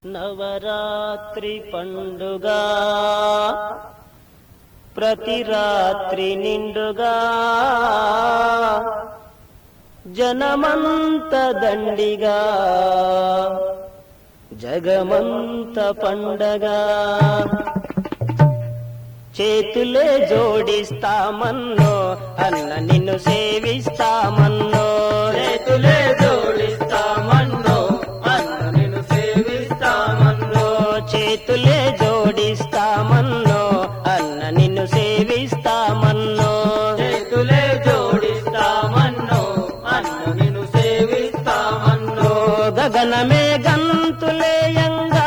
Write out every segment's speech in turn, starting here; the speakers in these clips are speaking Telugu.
నవరాత్రి పండుగ ప్రతి రాత్రి నిండుగా జనమంత దండిగా జగమంత పండగ చేతులే జోడిస్తామన్నో అన్న నిన్ను సేవిస్తామన్నో చేతులే జోడిస్తామన్నో అన్న నిన్ను సేవిస్తామన్నో చేతులే జోడిస్తామన్నో అన్న నిన్ను సేవిస్తామన్నో చేతులే జోడిస్తామన్నో అన్న నిన్ను సేవిస్తామన్నో గగనమే గంతులేయంగా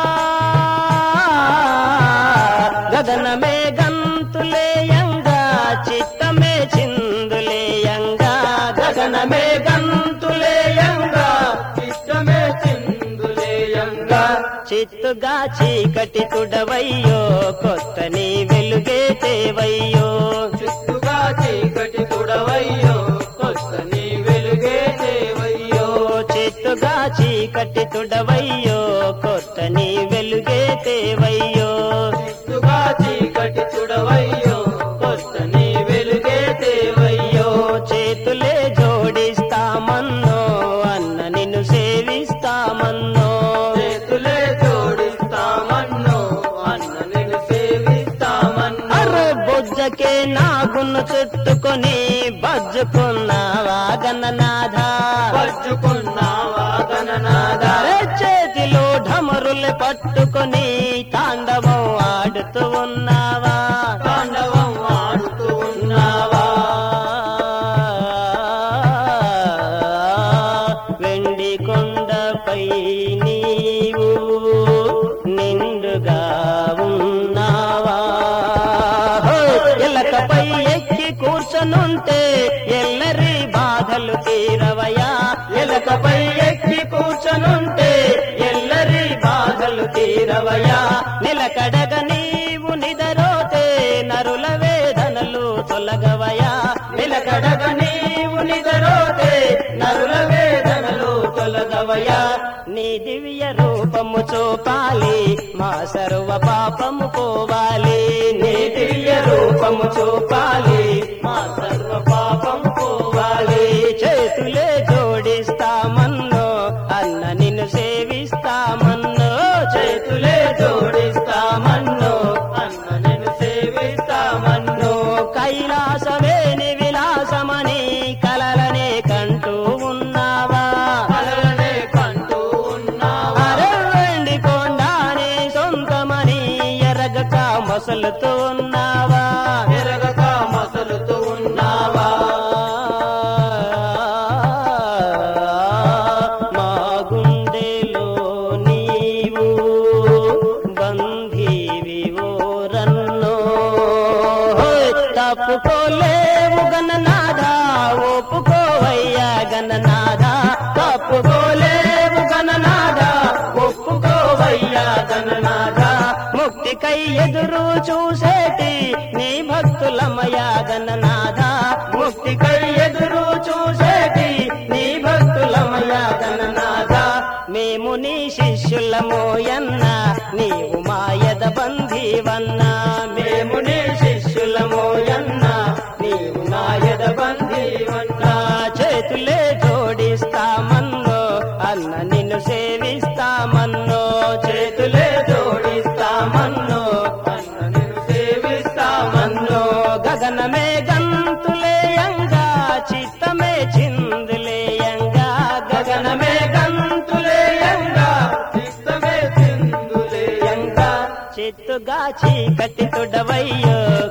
గగనమే గంతులేయంగా చిత్తమే చిందులేయంగా గగనమే గంతులేయంగా ఇష్టమే చిందులేయంగా చిత్తుగా చీకటి తుడవయ్యో కొత్త నీ వెలుగే తేవయ్యో చిత్తుగా చీకటి తుడవయ్యో కొత్త నీ వెలుగే దేవయ్యో చిత్తుగా చీకటి తుడవయ్యో కొత్త నీ వెలుగే తేవయ్యో చిత్తుగా చీకటి తుడవయ్యో కొత్త నీ వెలుగే దేవయ్యో చేతులే జోడిస్తామన్నో అన్న నిన్ను సేవిస్తామన్నో చేతులే జోడిస్తామన్నో అన్న నిన్ను సేవిస్తామన్నో అర్ర బొజ్జకే నాగును చుట్టుకొని బజ్జుకున్నావా గణనాథా పచ్చుకున్నావా గణనాథ అరే చేతిలో ఢమరులు పట్టుకొని తాండవం ఆడుతూ ఉన్నావా తాండవం ఆడుతూ ఉన్నావా వెండి కొండపై నీవు నిండుగా ఉన్నావా ఎలకపై ఎక్కి కూర్చనుంటే ఎల్లరి బాధలు తీరవయా ఎలకపై ఎక్కి కూర్చనుంటే ఎల్లరి బాధలు తీరవయా నిలకడగ నీవు నిదరోతే నరుల వేదనలు తొలగవయా నిలకడగ నీవు నిదరోతే నరుల వేదనలు తొలగవయా నీ దివ్య రూపము చూపాలి మా సర్వ పాపము పోవాలి నీ దివ్య రూపము చూపాలి మా సర్వ పాపం పోవాలి చేతులే జోడిస్తామన్నో అన్న నిన్ను సేవిస్తామన్నో చేతులే జోడిస్తామన్నో అన్న నిన్ను సేవిస్తామన్నో కైలాసమేని విలాసమని కలలనే కంటూ ఉన్నావా కలలనే కంటూ ఉన్నావా అరవండి కొండానే సొంతమని ఎరగక మొసలుతూ ఉన్నావా ఎరగక మసలుతూ ఉన్నావా మా గుండెలో నీవు బంధీవి ఓరన్నో తప్పుకోలేవు గణనాథ ఒప్పుకోవయ్యా గణనాథ తప్పుకోలేవు గణనాథ ఒప్పుకోవయ్యా గణనాథ ముక్తికై ఎదురు చూసేటి నీ భక్తులమయా గణనాథ ముక్తికై ఎదురు చూసేటి నీ భక్తులమయ గణనాథ మేము నీ శిష్యులమోయన్న నీవు మాయద బంధీవన్నా మేము నీ శిష్యులమోయన్న నీవు నాయద బంధీవన్న చేతులే జోడిస్తామన్నో అన్న నిన్ను సేవిస్తామన్నో చేతులే జోడిస్తామన్నో అన్న నిన్ను సేవిస్తామన్నో గగనమే గంతులేయంగా చిత్తమే చిందులేయంగా గగనమే గంతులేయంగా చిత్తమే చిందులేయంగా చిత్తుగా చీకటి తుడవయ్యో